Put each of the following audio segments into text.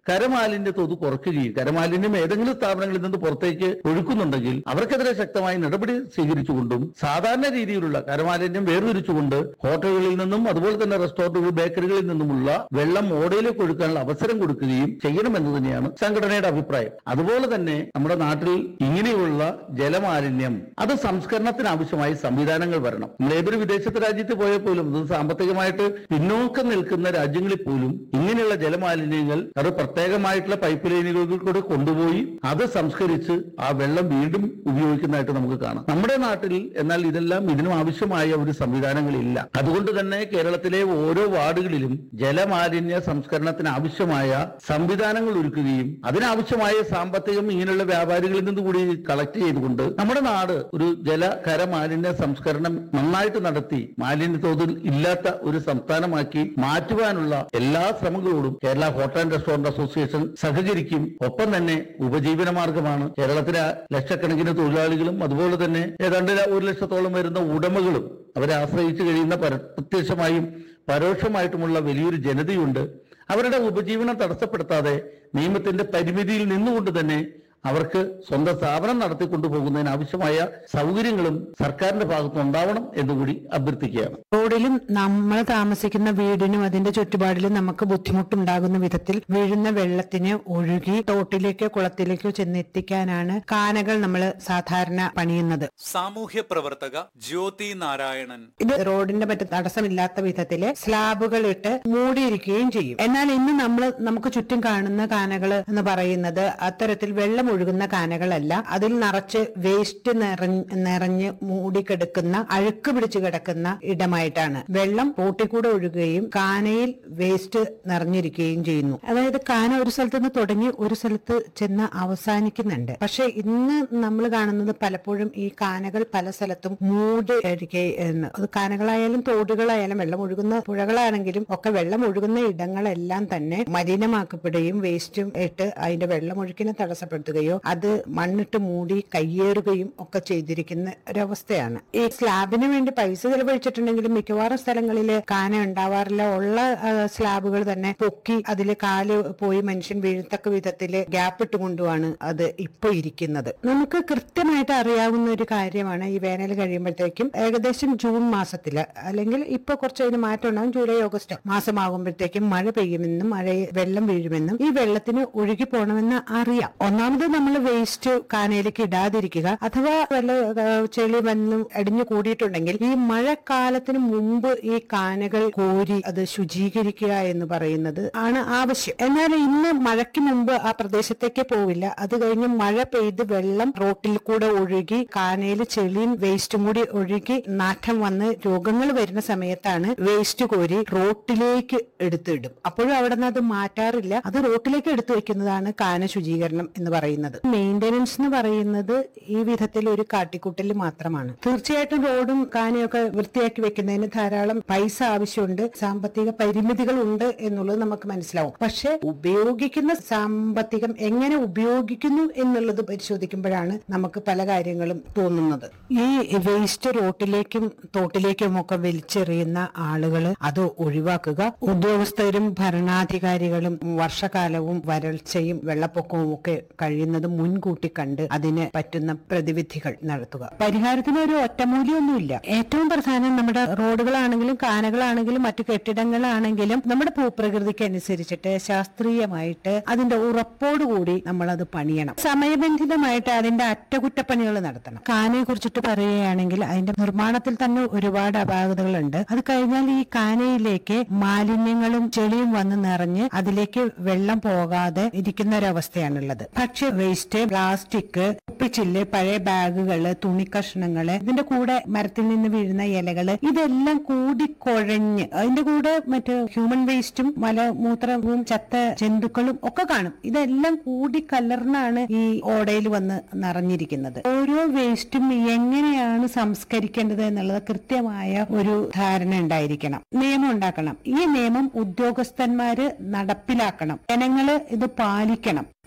കരമാലിന്യ തോത് കുറയ്ക്കുകയും കരമാലിന്യം ഏതെങ്കിലും സ്ഥാപനങ്ങളിൽ നിന്ന് പുറത്തേക്ക് ഒഴുക്കുന്നുണ്ടെങ്കിൽ അവർക്കെതിരെ ശക്തമായ നടപടി സ്വീകരിച്ചുകൊണ്ടും സാധാരണ രീതിയിലുള്ള കരമാലിന്യം വേർതിരിച്ചുകൊണ്ട് ഹോട്ടലുകളിൽ നിന്നും അതുപോലെ തന്നെ റെസ്റ്റോറന്റുകൾ ബേക്കറികളിൽ നിന്നുമുള്ള വെള്ളം ഓടയിലേക്ക് ഒഴുക്കാനുള്ള അവസരം കൊടുക്കുകയും ചെയ്യണമെന്ന് തന്നെയാണ് സംഘടനയുടെ അഭിപ്രായം അതുപോലെ തന്നെ നമ്മുടെ നാട്ടിൽ ഇങ്ങനെയുള്ള ജലമാലിന്യം അത് സംസ്കരണത്തിന് ആവശ്യമായ സംവിധാനങ്ങൾ വരണം നമ്മൾ ഏതൊരു വിദേശത്തെ രാജ്യത്ത് പോയാൽ പോലും അത് സാമ്പത്തികമായിട്ട് പിന്നോക്കം നിൽക്കുന്ന രാജ്യങ്ങളിൽ പോലും ഇങ്ങനെയുള്ള ജലമാലിന്യങ്ങൾ അത് പ്രത്യേകമായിട്ടുള്ള പൈപ്പ് ലൈനുകളിൽ കൂടെ കൊണ്ടുപോയി അത് സംസ്കരിച്ച് ആ വെള്ളം വീണ്ടും ഉപയോഗിക്കുന്നതായിട്ട് നമുക്ക് കാണാം നമ്മുടെ നാട്ടിൽ എന്നാൽ ഇതെല്ലാം ഇതിനും ആവശ്യമായ ഒരു സംവിധാനങ്ങളില്ല അതുകൊണ്ട് തന്നെ കേരളത്തിലെ ഓരോ വാർഡുകളിലും ജലമാലിന്യ സംസ്കരണത്തിന് ആവശ്യമായ സംവിധാനങ്ങൾ ഒരുക്കുകയും അതിനാവശ്യമായ സാമ്പത്തികം ഇങ്ങനെയുള്ള വ്യാപാരികളിൽ നിന്ന് കൂടി കളക്ട് ചെയ്തുകൊണ്ട് നമ്മുടെ നാട് ഒരു ജല കര മാലിന്യ സംസ്കരണം നന്നായിട്ട് നടത്തി മാലിന്യ തോതിൽ ഇല്ലാത്ത ഒരു സംസ്ഥാനമാക്കി മാറ്റുവാനുള്ള എല്ലാ ശ്രമങ്ങളോടും Kerala hotel and restaurant association സഹകരിക്കും ഒപ്പം തന്നെ ഉപജീവന മാർഗമാണ് കേരളത്തിലെ ലക്ഷക്കണക്കിന് തൊഴിലാളികളും അതുപോലെ തന്നെ ഏതാണ്ട് ഒരു ലക്ഷത്തോളം വരുന്ന ഉടമകളും അവരെ ആശ്രയിച്ചു കഴിയുന്ന പര- പ്രത്യക്ഷമായും പരോക്ഷമായിട്ടുമുള്ള വലിയൊരു ജനതയുണ്ട് അവരുടെ ഉപജീവനം തടസ്സപ്പെടുത്താതെ നിയമത്തിന്റെ പരിമിതിയിൽ നിന്നുകൊണ്ട് തന്നെ അവർക്ക് സ്വന്തം സ്ഥാപനം നടത്തിക്കൊണ്ടുപോകുന്നതിന് ആവശ്യമായ സൗകര്യങ്ങളും സർക്കാരിന്റെ ഭാഗത്ത് ഉണ്ടാവണം എന്നുകൂടി അഭ്യർത്ഥിക്കുകയാണ് റോഡിലും നമ്മൾ താമസിക്കുന്ന വീടിനും അതിന്റെ ചുറ്റുപാടിലും നമുക്ക് ബുദ്ധിമുട്ടുണ്ടാകുന്ന വിധത്തിൽ വീഴുന്ന വെള്ളത്തിന് ഒഴുകി തോട്ടിലേക്കോ കുളത്തിലേക്കോ ചെന്നെത്തിക്കാനാണ് കാനകൾ നമ്മൾ സാധാരണ പണിയുന്നത് സാമൂഹ്യ പ്രവർത്തക ജ്യോതി നാരായണൻ ഇത് റോഡിന്റെ മറ്റ് തടസ്സമില്ലാത്ത വിധത്തില് സ്ലാബുകൾ ഇട്ട് മൂടിയിരിക്കുകയും ചെയ്യും എന്നാൽ ഇന്ന് നമ്മൾ നമുക്ക് ചുറ്റും കാണുന്ന കാനകൾ എന്ന് പറയുന്നത് അത്തരത്തിൽ വെള്ളം ഒഴുകുന്ന കാനകളല്ല അതിൽ നിറച്ച് വേസ്റ്റ് നിറഞ്ഞ് നിറഞ്ഞ് മൂടിക്കിടക്കുന്ന അഴുക്ക് പിടിച്ചു കിടക്കുന്ന ഇടമായിട്ടാണ് വെള്ളം റോട്ടിൽ കൂടെ ഒഴുകുകയും കാനയിൽ വേസ്റ്റ് നിറഞ്ഞിരിക്കുകയും ചെയ്യുന്നു അതായത് കാന ഒരു സ്ഥലത്ത് നിന്ന് തുടങ്ങി ഒരു സ്ഥലത്ത് ചെന്ന് അവസാനിക്കുന്നുണ്ട് പക്ഷെ ഇന്ന് നമ്മൾ കാണുന്നത് പലപ്പോഴും ഈ കാനകൾ പല സ്ഥലത്തും മൂടി ഇരിക്കുകയാണ് അത് കാനകളായാലും തോടുകളായാലും വെള്ളം ഒഴുകുന്ന പുഴകളാണെങ്കിലും ഒക്കെ വെള്ളം ഒഴുകുന്ന ഇടങ്ങളെല്ലാം തന്നെ മലിനമാക്കപ്പെടുകയും വേസ്റ്റും ഇട്ട് അതിന്റെ വെള്ളമൊഴുക്കിനെ തടസ്സപ്പെടുത്തുകയോ അത് മണ്ണിട്ട് മൂടി കയ്യേറുകയും ഒക്കെ ചെയ്തിരിക്കുന്ന ഒരവസ്ഥയാണ് ഈ സ്ലാബിന് വേണ്ടി പൈസ ചെലവഴിച്ചിട്ടുണ്ടെങ്കിലും മിക്കവാറും സ്ഥലങ്ങളിൽ കാന ഉണ്ടാവാറില്ല ഉള്ള ആ, സ്ലാബുകൾ തന്നെ പൊക്കി അതിൽ കാല് പോയി മനുഷ്യൻ വീഴത്തക്ക വിധത്തില് ഗ്യാപ്പ് ഇട്ടുകൊണ്ടുമാണ് അത് ഇപ്പൊ ഇരിക്കുന്നത് നമുക്ക് കൃത്യമായിട്ട് അറിയാവുന്ന ഒരു കാര്യമാണ് ഈ വേനൽ കഴിയുമ്പോഴത്തേക്കും ഏകദേശം ജൂൺ മാസത്തില് അല്ലെങ്കിൽ ഇപ്പൊ കുറച്ച് അതിന് മാറ്റം ഉണ്ടാകും ജൂലൈ ഓഗസ്റ്റ് മാസമാകുമ്പോഴത്തേക്കും മഴ പെയ്യുമെന്നും മഴ വെള്ളം വീഴുമെന്നും ഈ വെള്ളത്തിന് ഒഴുകി പോകണമെന്ന് അറിയാം ഒന്നാമത് നമ്മൾ വേസ്റ്റ് കാനയിലേക്ക് ഇടാതിരിക്കുക അഥവാ വല്ല ആ, ചെളി വന്നും അടിഞ്ഞു കൂടിയിട്ടുണ്ടെങ്കിൽ ഈ മഴക്കാലത്തിന് മുമ്പ് ഈ കാനകൾ കോരി അത് ശുചീകരിക്കുക എന്ന് പറയുന്നത് ആണ് ആവശ്യം എന്നാൽ ഇന്ന് മഴയ്ക്ക് മുമ്പ് ആ പ്രദേശത്തേക്ക് പോവില്ല അത് കഴിഞ്ഞ് മഴ പെയ്ത് വെള്ളം റോട്ടിൽ കൂടെ ഒഴുകി കാനയിൽ ചെളിയും വേസ്റ്റും കൂടി ഒഴുകി നാറ്റം വന്ന് രോഗങ്ങൾ വരുന്ന സമയത്താണ് വേസ്റ്റ് കോരി റോട്ടിലേക്ക് എടുത്തിടും അപ്പോഴും അവിടെ നിന്ന് അത് മാറ്റാറില്ല അത് റോട്ടിലേക്ക് എടുത്തു വെക്കുന്നതാണ് കാന ശുചീകരണം എന്ന് പറയുന്നത് മെയിന്റനൻസ് എന്ന് പറയുന്നത് ഈ വിധത്തിൽ ഒരു കാട്ടിക്കൂട്ടൽ മാത്രമാണ് തീർച്ചയായിട്ടും റോഡും കാനയൊക്കെ വൃത്തിയാക്കി വെക്കുന്നതിന് ധാരാളം പൈസ ആവശ്യമുണ്ട് സാമ്പത്തിക പരിമിതികൾ ഉണ്ട് എന്നുള്ളത് നമുക്ക് മനസ്സിലാവും പക്ഷെ ഉപയോഗിക്കുന്ന സാമ്പത്തികം എങ്ങനെ ഉപയോഗിക്കുന്നു എന്നുള്ളത് പരിശോധിക്കുമ്പോഴാണ് നമുക്ക് പല കാര്യങ്ങളും തോന്നുന്നത് ഈ വേസ്റ്റ് റോട്ടിലേക്കും തോട്ടിലേക്കും ഒക്കെ വലിച്ചെറിയുന്ന ആളുകൾ അത് ഒഴിവാക്കുക ഉദ്യോഗസ്ഥരും ഭരണാധികാരികളും വർഷകാലവും വരൾച്ചയും വെള്ളപ്പൊക്കവും ഒക്കെ കഴിയുന്നത് മുൻകൂട്ടി കണ്ട് അതിന് പറ്റുന്ന പ്രതിവിധികൾ നടത്തുക പരിഹാരത്തിന് ഒരു ഒറ്റമൂലിയൊന്നുമില്ല ഏറ്റവും പ്രധാനം നമ്മുടെ റോഡുകളാണെങ്കിലും കാനകളാണെങ്കിലും മറ്റു കെട്ടിടങ്ങളാണെങ്കിലും നമ്മുടെ ഭൂപ്രകൃതിക്ക് അനുസരിച്ചിട്ട് ശാസ്ത്രീയമായിട്ട് അതിന്റെ ഉറപ്പോടുകൂടി നമ്മൾ അത് പണിയണം സമയബന്ധിതമായിട്ട് അതിന്റെ അറ്റകുറ്റപ്പണികൾ നടത്തണം കാനയെ കുറിച്ചിട്ട് പറയുകയാണെങ്കിൽ അതിന്റെ നിർമ്മാണത്തിൽ തന്നെ ഒരുപാട് അപാകതകളുണ്ട് അത് കഴിഞ്ഞാൽ ഈ കാനയിലേക്ക് മാലിന്യങ്ങളും ചെളിയും വന്ന് നിറഞ്ഞ് അതിലേക്ക് വെള്ളം പോകാതെ ഇരിക്കുന്ന ഒരവസ്ഥയാണുള്ളത് ഭക്ഷ്യ വേസ്റ്റ് പ്ലാസ്റ്റിക് കുപ്പിച്ചില്ല് പഴയ ബാഗുകള് തുണിക്കഷ്ണങ്ങള് ഇതിന്റെ കൂടെ മരത്തിൽ നിന്ന് വീഴുന്ന ഇലകള് ഇതെല്ലാം കൂടി കുഴഞ്ഞ് അതിന്റെ കൂടെ മറ്റു ഹ്യൂമൻ വേസ്റ്റും മലമൂത്രവും ചത്ത ജന്തുക്കളും ഒക്കെ കാണും ഇതെല്ലാം കൂടി കലർന്നാണ് ഈ ഓടയിൽ വന്ന് നിറഞ്ഞിരിക്കുന്നത് ഓരോ വേസ്റ്റും എങ്ങനെയാണ് സംസ്കരിക്കേണ്ടത് എന്നുള്ളത് കൃത്യമായ ഒരു ധാരണ ഉണ്ടായിരിക്കണം നിയമം ഉണ്ടാക്കണം ഈ നിയമം ഉദ്യോഗസ്ഥന്മാര് നടപ്പിലാക്കണം ജനങ്ങള് ഇത് പാലിക്കണം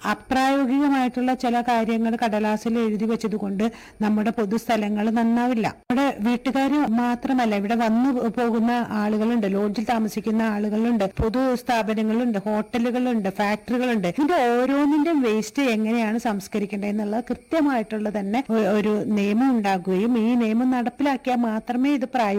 അപ്രായോഗികമായിട്ടുള്ള ചില കാര്യങ്ങൾ കടലാസിൽ എഴുതി വെച്ചത് കൊണ്ട് നമ്മുടെ പൊതുസ്ഥലങ്ങൾ നന്നാവില്ല നമ്മുടെ വീട്ടുകാർ മാത്രമല്ല ഇവിടെ വന്നു പോകുന്ന ആളുകളുണ്ട് ലോഡ്ജിൽ താമസിക്കുന്ന ആളുകളുണ്ട് പൊതു സ്ഥാപനങ്ങളുണ്ട് ഹോട്ടലുകളുണ്ട് ഫാക്ടറികളുണ്ട് ഇതിന്റെ ഓരോന്നിന്റെയും വേസ്റ്റ് എങ്ങനെയാണ് സംസ്കരിക്കേണ്ടത് എന്നുള്ള കൃത്യമായിട്ടുള്ള തന്നെ ഒ- ഒരു നിയമം ഉണ്ടാക്കുകയും ഈ നിയമം നടപ്പിലാക്കിയാൽ മാത്രമേ ഇത് പ്രായോഗിക